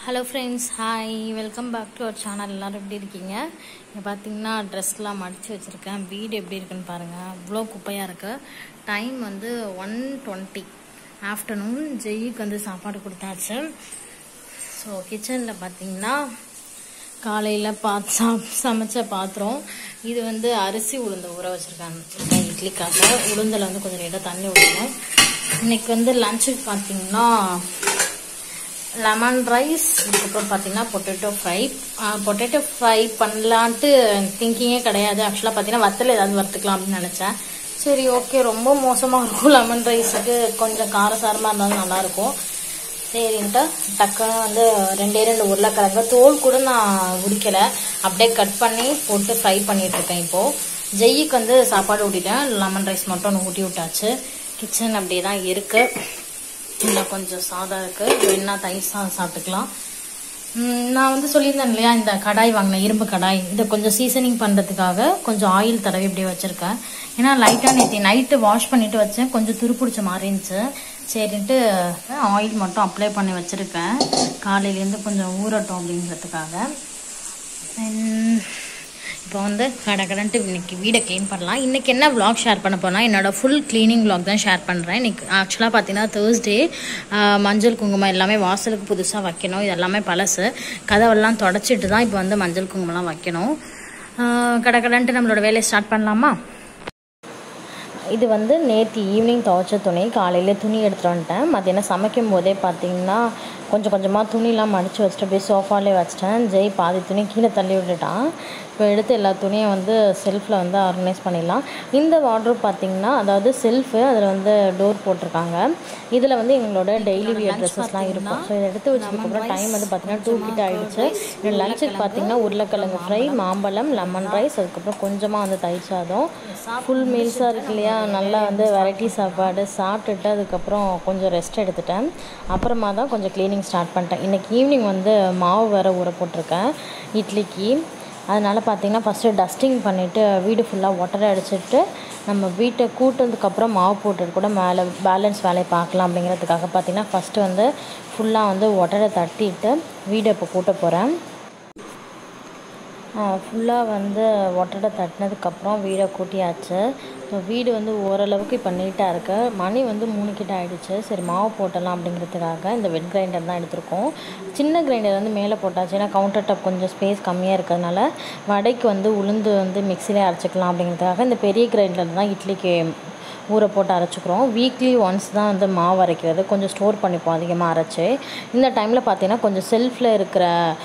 hello friends hi welcome back to our channel எல்லோரும் எப்படி இருக்கீங்க இங்கே பார்த்தீங்கன்னா ட்ரெஸ்லாம் மடித்து வச்சுருக்கேன் வீடு எப்படி இருக்குன்னு பாருங்கள் அவ்வளோ குப்பையாக இருக்குது டைம் வந்து ஒன் டுவெண்ட்டி ஆஃப்டர்நூன் ஜெய்க்கு வந்து சாப்பாடு கொடுத்தாச்சு ஸோ கிச்சனில் பார்த்தீங்கன்னா காலையில் பாத் சா- சமைச்ச பாத்திரம் இது வந்து அரிசி உளுந்த ஊற வச்சுருக்காங்க இட்லிக்காக உளுந்தில் வந்து கொஞ்சம் லேட்டாக தண்ணி ஊற்றணும் இன்னைக்கு வந்து லஞ்சுக்கு பார்த்தீங்கன்னா லெமன் ரைஸ் அதுக்கப்புறம் பார்த்தீங்கன்னா பொட்டேட்டோ ஃப்ரை பொட்டேட்டோ ஃப்ரை பண்ணலான்ட்டு திங்கிங்கே கிடையாது ஆக்சுவலாக பார்த்தீங்கன்னா வத்தல் ஏதாவது வறுத்துக்கலாம் அப்படின்னு நினச்சேன் சரி ஓகே ரொம்ப மோசமாக இருக்கும் லெமன் ரைஸுக்கு கொஞ்சம் காரசாரமாக இருந்தாலும் நல்லாயிருக்கும் சரின்ட்டு டக்குன்னு வந்து ரெண்டே ரெண்டு உருளைக்கிழங்கு தோல் கூட நான் உரிக்கலை அப்படியே கட் பண்ணி போட்டு ஃப்ரை பண்ணிட்டு இருக்கேன் இப்போது ஜெய்யிக்கு வந்து சாப்பாடு ஊட்டிட்டேன் லெமன் ரைஸ் மட்டும் ஒன்று ஊட்டி விட்டாச்சு கிச்சன் அப்படியே தான் இருக்குது இன்னும் கொஞ்சம் சாதம் இருக்குது வேணா தயிர் சாதம் சாப்பிட்டுக்கலாம் ம், நான் வந்து சொல்லியிருந்தேன் இல்லையா இந்த கடாய் வாங்கினேன் இரும்பு கடாய் இதை கொஞ்சம் சீசனிங் பண்ணுறதுக்காக கொஞ்சம் ஆயில் தடவி இப்படியே வச்சுருக்கேன் ஏன்னா லைட்டாக நேற்று நைட்டு வாஷ் பண்ணிட்டு வச்சேன் கொஞ்சம் துருப்பிடிச்ச மாதிரி இருந்துச்சு சரின்ட்டு ஆயில் மட்டும் அப்ளை பண்ணி வச்சுருக்கேன் காலையிலேருந்து கொஞ்சம் ஊறட்டும் அப்படிங்கிறதுக்காக இப்போ வந்து கடை கடைன்ட்டு இன்னைக்கு வீடை க்ளீன் பண்ணலாம் இன்றைக்கி என்ன vlog ஷேர் பண்ண போனால் என்னோட ஃபுல் க்ளீனிங் vlog தான் ஷேர் பண்ணுறேன் இன்னைக்கு ஆக்சுவலாக பார்த்தீங்கன்னா தேர்ஸ்டே மஞ்சள் குங்குமம் எல்லாமே வாசலுக்கு புதுசாக வைக்கணும் இது எல்லாமே பழசு கதவெல்லாம் தொடச்சிட்டு தான் இப்போ வந்து மஞ்சள் குங்குமம்லாம் வைக்கணும் ஆஹ் கடை கடைன்ட்டு நம்மளோட வேலையை ஸ்டார்ட் பண்ணலாமா இது வந்து நேற்று ஈவினிங் துவைச்ச துணி காலையில் துணி எடுத்துகிட்டு வந்துட்டேன் மத்தியானம் சமைக்கும் போதே பார்த்தீங்கன்னா கொஞ்சம் கொஞ்சமாக துணிலாம் மடித்து வச்சுட்டு அப்படியே சோஃபாலே வச்சிட்டேன் ஜெய் பாதி துணி கீழே தள்ளி விட்டுட்டான் இப்போ எடுத்து எல்லா துணியும் வந்து செல்ஃபில் வந்து ஆர்கனைஸ் பண்ணிடலாம் இந்த வார்ட்ரோப் பார்த்தீங்கன்னா அதாவது செல்ஃபு அதில் வந்து டோர் போட்டிருக்காங்க இதில் வந்து எங்களோட டெய்லி வியர் ட்ரெஸ்ஸஸ்லாம் இருக்கும் ஸோ இதை எடுத்து வச்சதுக்கப்புறம் டைம் வந்து பார்த்தீங்கன்னா டூ கிட்ட ஆயிடுச்சு லஞ்சுக்கு பார்த்தீங்கன்னா உருளைக்கிழங்கு ஃப்ரை மாம்பழம் லெமன் ரைஸ் அதுக்கப்புறம் கொஞ்சமாக வந்து தயிர் சாதம் ஃபுல் மீல்ஸாக இருக்கு இல்லையா நல்லா வந்து வெரைட்டி சாப்பாடு சாப்பிட்டுட்டு அதுக்கப்புறம் கொஞ்சம் ரெஸ்ட் எடுத்துட்டேன் அப்புறமா தான் கொஞ்சம் க்ளீனிங் ஸ்டார்ட் பண்ணிட்டேன் இன்றைக்கி ஈவினிங் வந்து மாவு வேறு ஊற போட்டிருக்கேன் இட்லிக்கு அதனால் பார்த்தீங்கன்னா ஃபஸ்ட்டு டஸ்டிங் பண்ணிவிட்டு வீடு ஃபுல்லாக ஒட்டரை அடிச்சிட்டு நம்ம வீட்டை கூட்டினதுக்கப்புறம் மாவு போட்டுட்டு கூட மேலே பேலன்ஸ் வேலையை பார்க்கலாம் அப்படிங்கிறதுக்காக பார்த்தீங்கன்னா ஃபஸ்ட்டு வந்து ஃபுல்லாக வந்து ஒட்டரை தட்டிட்டு வீடை இப்போ கூட்ட போகிறேன் ஃபுல்லாக வந்து ஒட்டடை தட்டினதுக்கப்புறம் வீடை கூட்டியாச்சு ஸோ வீடு வந்து ஓரளவுக்கு இப்போ நீட்டாக இருக்கு மணி வந்து மூணு கிட்ட ஆயிடுச்சு சரி மாவு போட்டலாம் அப்படிங்கிறதுக்காக இந்த வெட் கிரைண்டர் தான் எடுத்திருக்கோம் சின்ன கிரைண்டர் வந்து மேலே போட்டாச்சு ஏன்னா கவுண்டர் டாப் கொஞ்சம் ஸ்பேஸ் கம்மியாக இருக்கிறதுனால வடைக்கு வந்து உளுந்து வந்து மிக்சிலே அரைச்சிக்கலாம் அப்படிங்கிறதுக்காக இந்த பெரிய கிரைண்டர் தான் இட்லிக்கு ஊற போட்டு அரைச்சிக்கிறோம் வீக்லி ஒன்ஸ் தான் வந்து மாவு அரைக்கிறது கொஞ்சம் ஸ்டோர் பண்ணிப்போம் அதிகமாக அரைச்சி இந்த டைமில் பார்த்தீங்கன்னா கொஞ்சம் செல்ஃபில் இருக்கிற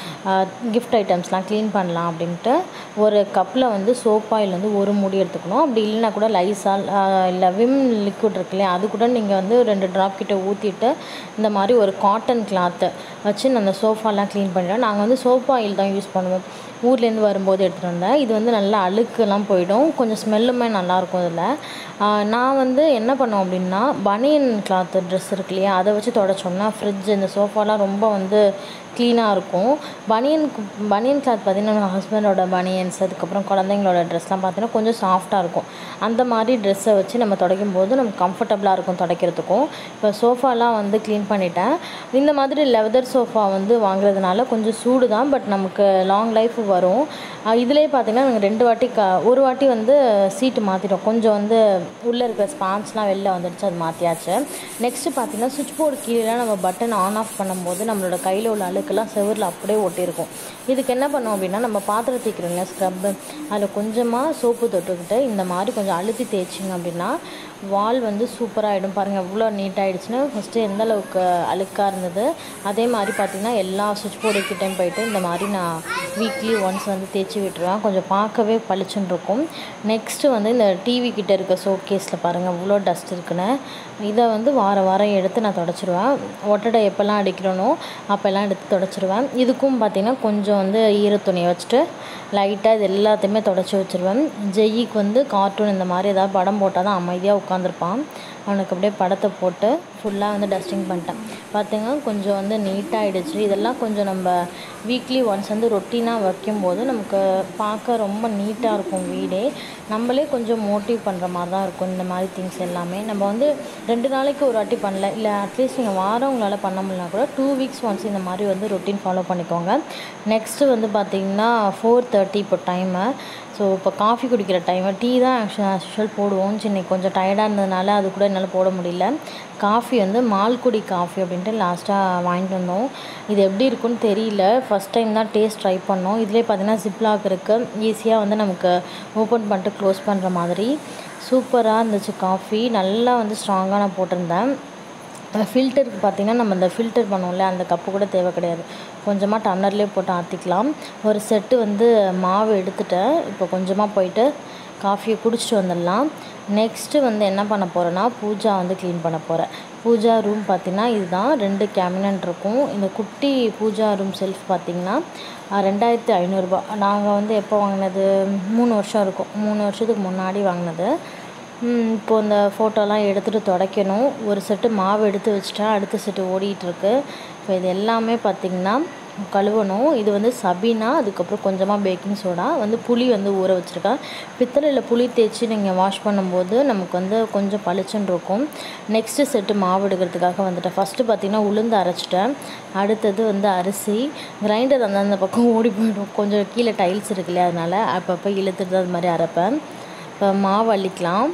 கிஃப்ட் ஐட்டம்ஸ்லாம் க்ளீன் பண்ணலாம் அப்படின்ட்டு ஒரு கப்பில் வந்து சோப் ஆயில் வந்து ஒரு மூடி எடுத்துக்கணும் அப்படி இல்லைனா கூட லைசால் இல்லை விம் லிக்விட் இருக்கு இல்லையா அது கூட நீங்கள் வந்து ரெண்டு ட்ராப் கிட்ட ஊற்றிட்டு இந்த மாதிரி ஒரு காட்டன் கிளாத்தை வச்சு நான் அந்த சோஃபாலாம் க்ளீன் பண்ணிடுவேன் நாங்கள் வந்து சோப் ஆயில் தான் யூஸ் பண்ணுவோம் ஊர்லேருந்து வரும்போது எடுத்துகிட்டு வந்தேன் இது வந்து நல்லா அழுக்கெல்லாம் போயிடும் கொஞ்சம் ஸ்மெல்லுமே நல்லாயிருக்கும் இதில் நான் வந்து என்ன பண்ணுவேன் அப்படின்னா பனியன் கிளாத் ட்ரெஸ் இருக்கு இல்லையா அதை வச்சு தொடச்சோம்னா ஃப்ரிட்ஜ் இந்த சோஃபாலாம் ரொம்ப வந்து க்ளீனாக இருக்கும் பனியன் பனியன் கிளாத் பார்த்தீங்கன்னா ஹஸ்பண்டோட பனியன்ஸ் அதுக்கப்புறம் குழந்தைங்களோட ட்ரெஸ்லாம் பார்த்தீங்கன்னா கொஞ்சம் சாஃப்டாக இருக்கும் அந்த மாதிரி ட்ரெஸ்ஸை வச்சு நம்ம துடைக்கும் போது நமக்கு கம்ஃபர்டபுளாக இருக்கும் துடைக்கிறதுக்கும் இப்போ சோஃபாலாம் வந்து க்ளீன் பண்ணிட்டேன் இந்த மாதிரி லெதர் சோஃபா வந்து வாங்குறதுனால கொஞ்சம் சூடு தான் பட் நமக்கு லாங் லைஃப் வரும் இதிலே பார்த்தீங்கன்னா நாங்கள் ரெண்டு வாட்டி க ஒரு வாட்டி வந்து சீட்டு மாற்றிட்டோம் கொஞ்சம் வந்து உள்ளே இருக்கிற ஸ்பான்ஸ்லாம் வெளில வந்துடுச்சு அது மாற்றியாச்சு நெக்ஸ்ட்டு பார்த்தீங்கன்னா சுவிட்ச் போர்டு கீழே நம்ம பட்டன் ஆன் ஆஃப் பண்ணும்போது நம்மளோட கையில் உள்ள அழுக்கெல்லாம் செவரில் அப்படியே ஒட்டியிருக்கும் இதுக்கு என்ன பண்ணோம் அப்படின்னா நம்ம பாத்திரம் தேய்க்கிறோங்க ஸ்க்ரப்பு அதில் கொஞ்சமாக சோப்பு தொட்டுக்கிட்டு இந்த மாதிரி கொஞ்சம் அழுத்தி தேய்ச்சிங்க அப்படின்னா வால் வந்து சூப்பராகிடும் பாருங்கள் எவ்வளோ நீட்டாகிடுச்சுன்னு ஃபஸ்ட்டு எந்த அளவுக்கு அழுக்காக இருந்தது அதே மாதிரி பார்த்திங்கன்னா எல்லா சுவிட்ச் போர்டு கிட்டேயும் போயிட்டு இந்த மாதிரி நான் வீக்லி ஒன்ஸ் வந்து தேய்ச்சி விட்டுருவேன் கொஞ்சம் பார்க்கவே பளிச்சுன்னு இருக்கும் நெக்ஸ்ட்டு வந்து இந்த டிவி கிட்ட இருக்க ஷோகேஸில் கேஸில் பாருங்கள் இவ்வளோ டஸ்ட் இருக்குன்னு இதை வந்து வார வாரம் எடுத்து நான் தொடச்சிருவேன் ஒட்டடை எப்போல்லாம் அடிக்கிறனோ அப்போல்லாம் எடுத்து தொடச்சிருவேன் இதுக்கும் பார்த்திங்கன்னா கொஞ்சம் வந்து ஈரத்துணியை வச்சுட்டு லைட்டாக இது எல்லாத்தையுமே தொடச்சி வச்சுருவேன் ஜெய்யிக்கு வந்து கார்ட்டூன் இந்த மாதிரி ஏதாவது படம் போட்டால் தான் அமைதியாக உட்காந்துருப்பான் அவனுக்கு அப்படியே படத்தை போட்டு ஃபுல்லாக வந்து டஸ்டிங் பண்ணிட்டேன் பார்த்திங்கன்னா கொஞ்சம் வந்து நீட்டாகிடுச்சு இதெல்லாம் கொஞ்சம் நம்ம வீக்லி ஒன்ஸ் வந்து ரொட்டீனாக வைக்கும்போது நமக்கு பார்க்க ரொம்ப நீட்டாக இருக்கும் வீடே நம்மளே கொஞ்சம் மோட்டிவ் பண்ணுற மாதிரி தான் இருக்கும் இந்த மாதிரி திங்ஸ் எல்லாமே நம்ம வந்து ரெண்டு நாளைக்கு ஒரு வாட்டி பண்ணல இல்லை அட்லீஸ்ட் நீங்கள் வாரம் உங்களால் பண்ண முடியலனா கூட டூ வீக்ஸ் ஒன்ஸ் இந்த மாதிரி வந்து ரொட்டீன் ஃபாலோ பண்ணிக்கோங்க நெக்ஸ்ட்டு வந்து பார்த்திங்கன்னா ஃபோர் தேர்ட்டி இப்போ டைமு ஸோ இப்போ காஃபி குடிக்கிற டைமு டீ தான் ஆக்சுவல் ஆக்சுவல் போடுவோம் சின்ன கொஞ்சம் டயர்டாக இருந்ததுனால அது கூட என்னால் போட முடியல காஃபி வந்து மால்குடி காஃபி அப்படின்ட்டு லாஸ்ட்டாக வாங்கிட்டு வந்தோம் இது எப்படி இருக்குன்னு தெரியல ஃபஸ்ட் டைம் தான் டேஸ்ட் ட்ரை பண்ணோம் இதிலே பார்த்தீங்கன்னா ஜிப்லாக் இருக்குது ஈஸியாக வந்து நமக்கு ஓப்பன் பண்ணிட்டு க்ளோஸ் பண்ணுற மாதிரி சூப்பராக இருந்துச்சு காஃபி நல்லா வந்து ஸ்ட்ராங்காக நான் போட்டிருந்தேன் ஃபில்டருக்கு பார்த்திங்கன்னா நம்ம இந்த ஃபில்டர் பண்ணுவோம்ல அந்த கப்பு கூட தேவை கிடையாது கொஞ்சமாக டம்ளர்லேயே போட்டு ஆற்றிக்கலாம் ஒரு செட்டு வந்து மாவு எடுத்துட்டேன் இப்போ கொஞ்சமாக போயிட்டு காஃபியை குடிச்சிட்டு வந்துடலாம் நெக்ஸ்ட்டு வந்து என்ன பண்ண போகிறேன்னா பூஜா வந்து க்ளீன் பண்ண போகிறேன் பூஜா ரூம் பார்த்திங்கன்னா இதுதான் ரெண்டு கேபினட் இருக்கும் இந்த குட்டி பூஜா ரூம் செல்ஃப் பார்த்திங்கன்னா ரெண்டாயிரத்து ஐநூறுரூபா நாங்கள் வந்து எப்போ வாங்கினது மூணு வருஷம் இருக்கும் மூணு வருஷத்துக்கு முன்னாடி வாங்கினது இப்போ இந்த ஃபோட்டோலாம் எடுத்துகிட்டு துடைக்கணும் ஒரு செட்டு மாவு எடுத்து வச்சுட்டேன் அடுத்த செட்டு ஓடிட்டுருக்கு இப்போ இது எல்லாமே பார்த்திங்கன்னா கழுவணும் இது வந்து சபீனா அதுக்கப்புறம் கொஞ்சமாக பேக்கிங் சோடா வந்து புளி வந்து ஊற வச்சுருக்கேன் பித்தளையில் புளி தேய்ச்சி நீங்கள் வாஷ் பண்ணும்போது நமக்கு வந்து கொஞ்சம் பளிச்சுன்னு இருக்கும் நெக்ஸ்ட்டு செட்டு மாவு எடுக்கிறதுக்காக வந்துட்டேன் ஃபஸ்ட்டு பார்த்திங்கன்னா உளுந்து அரைச்சிட்டேன் அடுத்தது வந்து அரிசி கிரைண்டர் அந்த அந்த பக்கம் ஓடி போயிடும் கொஞ்சம் கீழே டைல்ஸ் இருக்குல்லையா அதனால் அப்பப்போ இழுத்துட்டு அது மாதிரி அரைப்பேன் இப்போ மாவு அள்ளிக்கலாம்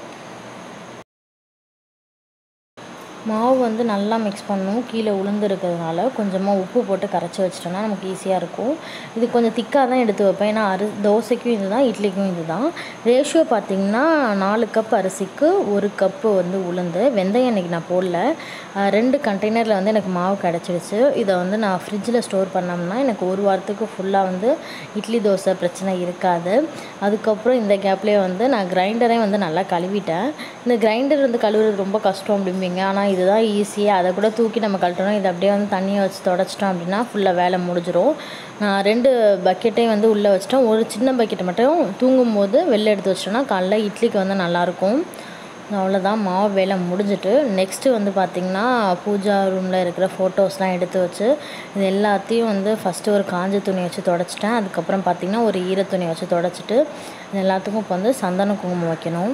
மாவு வந்து நல்லா மிக்ஸ் பண்ணணும் கீழே உளுந்து இருக்கிறதுனால கொஞ்சமாக உப்பு போட்டு கரைச்சி வச்சிட்டோன்னா நமக்கு ஈஸியாக இருக்கும் இது கொஞ்சம் திக்காக தான் எடுத்து வைப்பேன் ஏன்னா அரி தோசைக்கும் இது தான் இட்லிக்கும் இது தான் ரேஷியோ பார்த்திங்கன்னா நாலு கப் அரிசிக்கு ஒரு கப்பு வந்து உளுந்து வெந்தயம் இன்றைக்கி நான் போடல ரெண்டு கண்டெய்னரில் வந்து எனக்கு மாவு கிடச்சிடுச்சு இதை வந்து நான் ஃப்ரிட்ஜில் ஸ்டோர் பண்ணோம்னா எனக்கு ஒரு வாரத்துக்கு ஃபுல்லாக வந்து இட்லி தோசை பிரச்சனை இருக்காது அதுக்கப்புறம் இந்த கேப்லேயே வந்து நான் கிரைண்டரே வந்து நல்லா கழுவிட்டேன் இந்த கிரைண்டர் வந்து கழுவுறது ரொம்ப கஷ்டம் அப்படிம்பீங்க ஆனால் இதுதான் ஈஸியாக அதை கூட தூக்கி நம்ம கழட்டணும் இதை அப்படியே வந்து தண்ணியை வச்சு தொடச்சிட்டோம் அப்படின்னா ஃபுல்லாக வேலை முடிஞ்சிடும் நான் ரெண்டு பக்கெட்டையும் வந்து உள்ளே வச்சிட்டேன் ஒரு சின்ன பக்கெட்டை மட்டும் தூங்கும்போது வெளில எடுத்து வச்சிட்டோன்னா காலைல இட்லிக்கு வந்து நல்லாயிருக்கும் அவ்வளோதான் மாவு வேலை முடிஞ்சிட்டு நெக்ஸ்ட்டு வந்து பார்த்திங்கன்னா பூஜா ரூமில் இருக்கிற ஃபோட்டோஸ்லாம் எடுத்து வச்சு இது எல்லாத்தையும் வந்து ஃபஸ்ட்டு ஒரு காஞ்ச துணி வச்சு தொடச்சிட்டேன் அதுக்கப்புறம் பார்த்திங்கன்னா ஒரு ஈர துணி வச்சு தொடச்சிட்டு இது எல்லாத்துக்கும் இப்போ வந்து சந்தன குங்குமம் வைக்கணும்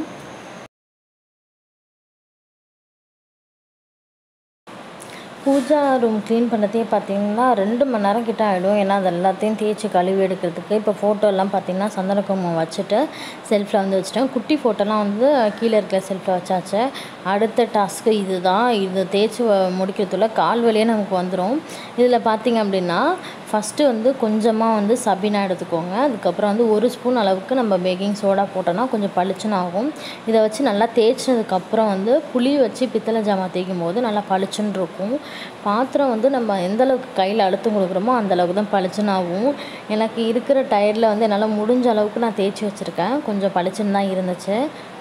பூஜா ரூம் க்ளீன் பண்ணுறதே பார்த்தீங்கன்னா ரெண்டு மணி நேரம் கிட்ட ஆகிடும் ஏன்னா அது எல்லாத்தையும் தேய்ச்சி கழுவி எடுக்கிறதுக்கு இப்போ ஃபோட்டோ எல்லாம் பார்த்தீங்கன்னா சந்தன குங்குமம் வச்சுட்டு செல்ஃபில் வந்து வச்சுட்டேன் குட்டி ஃபோட்டோலாம் வந்து கீழே இருக்கிற செல்ஃபில் வச்சாச்சு அடுத்த டாஸ்க்கு இது தான் இது தேய்ச்சி முடிக்கிறதுக்குள்ள கால் வலியே நமக்கு வந்துடும் இதில் பார்த்தீங்க அப்படின்னா ஃபஸ்ட்டு வந்து கொஞ்சமாக வந்து சபீனா எடுத்துக்கோங்க அதுக்கப்புறம் வந்து ஒரு ஸ்பூன் அளவுக்கு நம்ம பேக்கிங் சோடா போட்டோன்னா கொஞ்சம் பளிச்சுன்னு ஆகும் இதை வச்சு நல்லா தேய்ச்சதுக்கப்புறம் வந்து புளி வச்சு பித்தளை ஜாமான் தேய்க்கும் போது நல்லா பளிச்சுன்னு இருக்கும் பாத்திரம் வந்து நம்ம எந்த அளவுக்கு கையில் அழுத்தம் கொடுக்குறோமோ அந்த அளவுக்கு தான் பளிச்சுன்னு ஆகும் எனக்கு இருக்கிற டயரில் வந்து என்னால் முடிஞ்ச அளவுக்கு நான் தேய்ச்சி வச்சுருக்கேன் கொஞ்சம் பளிச்சுன்னு தான் இருந்துச்சு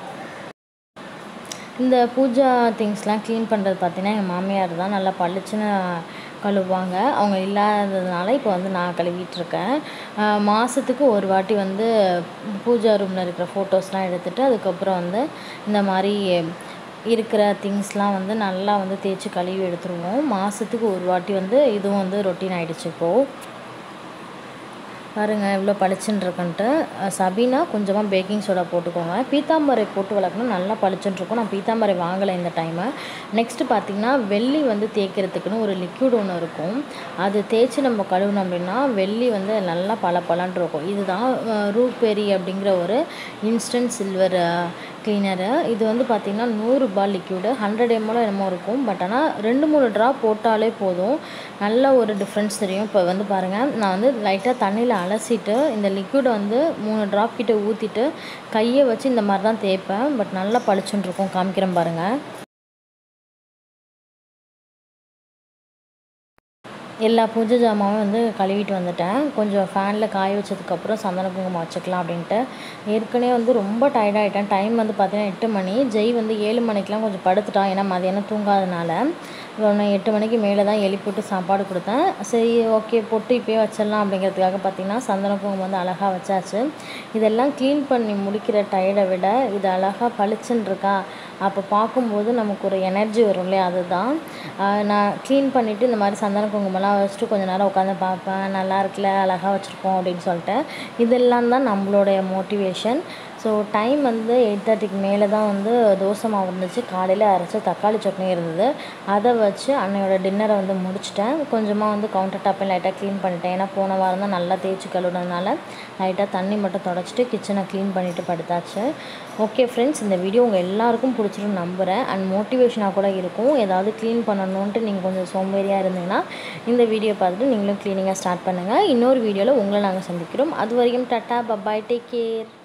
இந்த பூஜா திங்ஸ்லாம் க்ளீன் பண்ணுறது பார்த்தீங்கன்னா எங்கள் மாமியார் தான் நல்லா பளிச்சுன்னு கழுவுவாங்க அவங்க இல்லாததுனால இப்போ வந்து நான் கழுவிட்டுருக்கேன் மாதத்துக்கு ஒரு வாட்டி வந்து பூஜா ரூமில் இருக்கிற ஃபோட்டோஸ்லாம் எடுத்துகிட்டு அதுக்கப்புறம் வந்து இந்த மாதிரி இருக்கிற திங்ஸ்லாம் வந்து நல்லா வந்து தேய்ச்சி கழுவி எடுத்துருவோம் மாதத்துக்கு ஒரு வாட்டி வந்து இதுவும் வந்து ரொட்டீன் ஆகிடுச்சு இப்போது பாருங்கள் எவ்வளோ பளிச்சுன்னு இருக்குன்ட்டு சபீனா கொஞ்சமாக பேக்கிங் சோடா போட்டுக்கோங்க பீத்தாம்பரை போட்டு வளர்க்கணும் நல்லா பளிச்சுன்னு இருக்கும் நான் பீத்தாம்பரை வாங்கலை இந்த டைமு நெக்ஸ்ட்டு பார்த்திங்கன்னா வெள்ளி வந்து தேய்க்கிறதுக்குன்னு ஒரு லிக்யூட் ஒன்று இருக்கும் அது தேய்ச்சி நம்ம கழுவினோம் அப்படின்னா வெள்ளி வந்து நல்லா பல பலன் இருக்கும் இதுதான் ரூபேரி அப்படிங்கிற ஒரு இன்ஸ்டன்ட் சில்வர் க்ளீனரு இது வந்து பார்த்திங்கன்னா நூறுரூபா லிக்யூடு ஹண்ட்ரட் எம்எல் என்னமோ இருக்கும் பட் ஆனால் ரெண்டு மூணு ட்ராப் போட்டாலே போதும் நல்ல ஒரு டிஃப்ரென்ஸ் தெரியும் இப்போ வந்து பாருங்கள் நான் வந்து லைட்டாக தண்ணியில் அலசிட்டு இந்த லிக்யூடை வந்து மூணு ட்ராப் கிட்ட ஊற்றிட்டு கையை வச்சு இந்த மாதிரி தான் தேய்ப்பேன் பட் நல்லா பளிச்சுன்னு இருக்கும் காமிக்கிறேன் பாருங்கள் எல்லா பூஜை ஜாமாவும் வந்து கழுவிட்டு வந்துட்டேன் கொஞ்சம் ஃபேனில் காய வச்சதுக்கப்புறம் சந்தன குங்குமம் வச்சுக்கலாம் அப்படின்ட்டு ஏற்கனவே வந்து ரொம்ப டயர்டாகிட்டேன் டைம் வந்து பார்த்தீங்கன்னா எட்டு மணி ஜெய் வந்து ஏழு மணிக்கெலாம் கொஞ்சம் படுத்துட்டான் ஏன்னா மதியானம் தூங்காதனால இவனை எட்டு மணிக்கு மேலே தான் எழுப்பிவிட்டு சாப்பாடு கொடுத்தேன் சரி ஓகே பொட்டு இப்போயே வச்சிடலாம் அப்படிங்கிறதுக்காக பார்த்தீங்கன்னா சந்தன குங்குமம் வந்து அழகாக வச்சாச்சு இதெல்லாம் க்ளீன் பண்ணி முடிக்கிற டயர்டை விட இது அழகாக பளிச்சுன்னு இருக்கா அப்போ பார்க்கும்போது நமக்கு ஒரு எனர்ஜி வரும் இல்லையா அதுதான் ஆஹ் நான் க்ளீன் பண்ணிவிட்டு இந்த மாதிரி சந்தன குங்குமம்லாம் வச்சுட்டு கொஞ்ச நேரம் உட்காந்து பார்ப்பேன் நல்லா இருக்குல்ல அழகாக வச்சுருக்கோம் அப்படின்னு சொல்லிட்டு இதெல்லாம் தான் நம்மளுடைய மோட்டிவேஷன் ஸோ டைம் வந்து எயிட் தேர்ட்டிக்கு மேலே தான் வந்து தோசை மாவு இருந்துச்சு காலையில் அரைச்ச தக்காளி சட்னி இருந்தது அதை வச்சு அன்னையோட டின்னரை வந்து முடிச்சிட்டேன் கொஞ்சமாக வந்து கவுண்டர் டாப்பையும் லைட்டாக க்ளீன் பண்ணிட்டேன் ஏன்னா போன வாரம் தான் நல்லா தேய்ச்சி கழுவுனதுனால லைட்டாக தண்ணி மட்டும் தொடச்சிட்டு கிச்சனை க்ளீன் பண்ணிவிட்டு படுத்தாச்சு ஓகே ஃப்ரெண்ட்ஸ் இந்த வீடியோ உங்கள் எல்லாருக்கும் பிடிச்சிருன்னு நம்புகிறேன் அண்ட் மோட்டிவேஷனாக கூட இருக்கும் ஏதாவது க்ளீன் பண்ணணுன்ட்டு நீங்கள் கொஞ்சம் சோம்பேறியாக இருந்தீங்கன்னா இந்த வீடியோ பார்த்துட்டு நீங்களும் க்ளீனிங்காக ஸ்டார்ட் பண்ணுங்கள் இன்னொரு வீடியோவில் உங்களை நாங்கள் சந்திக்கிறோம் அது வரைக்கும் டட்டா பப்பாய் டேக் கேர்